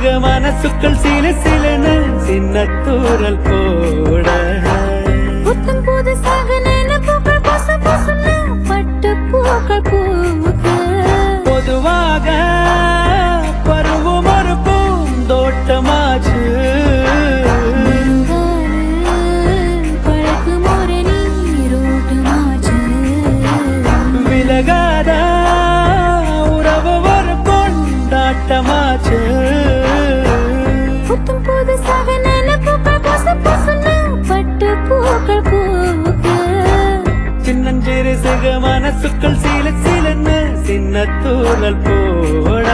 சிக மனசுக்குள் சில சிலன்னு சின்ன தூரல் போட புத்தம் புதுசாக நினைப்புகள் பொசு பொசுன்னு பட்டு பூக்கள் பூக்க பொதுவாக பருவம் ஒரு பூந்தோட்டமாச்சு பழக்கும் ஒரு நீரோட்டமாச்சு விலகாத உறவு ஒரு கொண்டாட்டமாச்சு புத்தம் புதுசாக நினைப்புகள் பொசு பொசுன்னு பட்டு பூக்கள் பூக்க சின்னஞ்சிறு சிக மனசுக்குள் சில சிலன்னு சின்ன தூரல் போட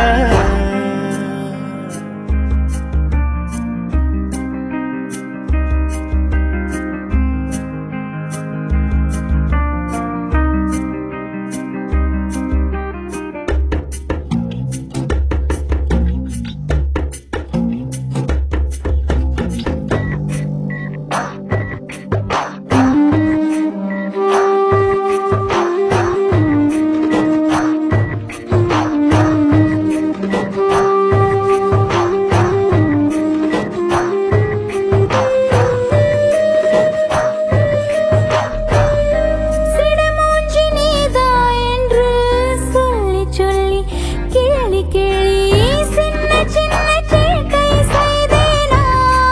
சிடுமூஞ்சி நீதா என்று சொல்லி சொல்லி கேலி கேலி சின்ன சின்ன சேட்டை செய்தேனா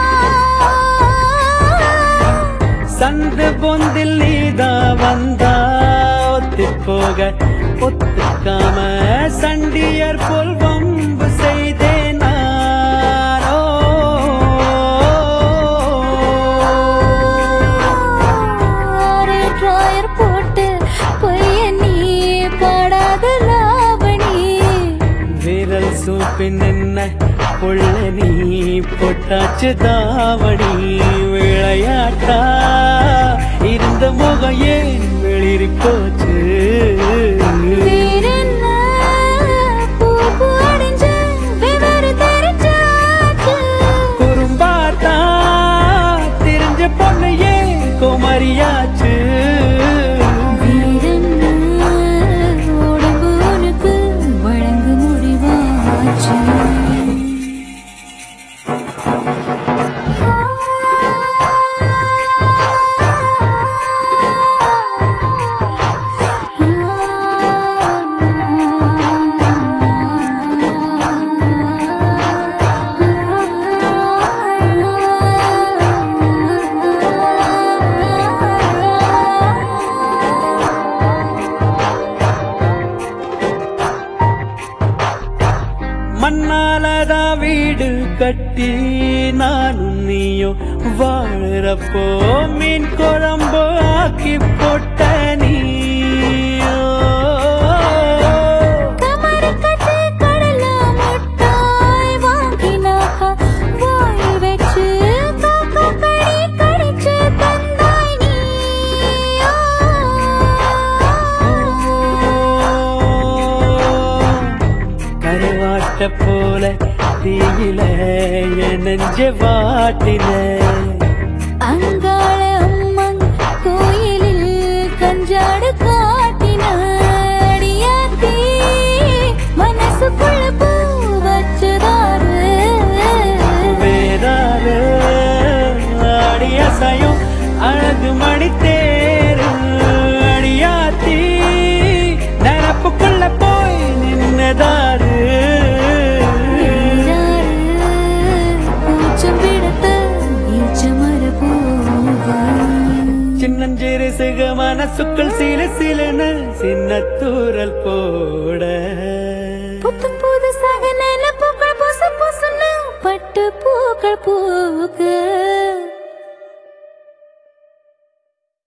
சந்து பொந்தில் நீதா வந்தா ஒத்தி போக ஒத்துக்காம சண்டியர் போல் வம்பு செய்தேன் நானோ ஆறு டிராயர் போட்டு பொய்ய நீ பாடாத லாவணி விரல் சூப்பின் என்ன புள்ள நீ பொட்டாச்சு தாவடி விளையாட்டா இருந்த முகம் ஏன் வெளிரி போச்சு வேறென்ன பூ பூ அடைஞ்ச விவரம் தெரிஞ்சாச்சு குறும்பாத்தா தெரிஞ்ச பொண்ணு ஏன் குமரியாச்சு வீரன்னு உடம்பு உனக்கு வழங்கு முடிவாச்சு மண்ணாலதா வீடு கட்டி நானும் நீயும் வாழறப்போ மீன் குழம்பு ஆக்கி போட்ட நீயோ கமரு கட்டு கடல முட்டாய் வாங்கினாக்கா வாய் வச்சு காக்கா கடி கடிச்சு தந்தாய் நீயோ கருவாட்ட போல தீயில என் நெஞ்ச வாட்டின அங்காள அம்மன் கோயிலில் கஞ்சாடு காட்டின அடியாத்தி மனசுக்குள்ள பூ வச்சுதாரு வேறாறு அடிய சயம் அழகு மணி தேரு அடியாத்தி நினப்புக்குள்ள போய் நின்னதாரு பூச்சம் விடத்த நீச்சமர பூவா சின்னஞ்சிறு சிக மனசுக்குள் சில சிலன சின்ன தூரல் போட புத்தம் புதுசாக நினைப்புகள் புசு புசுன்னு பட்டு பூக்கள் பூக்க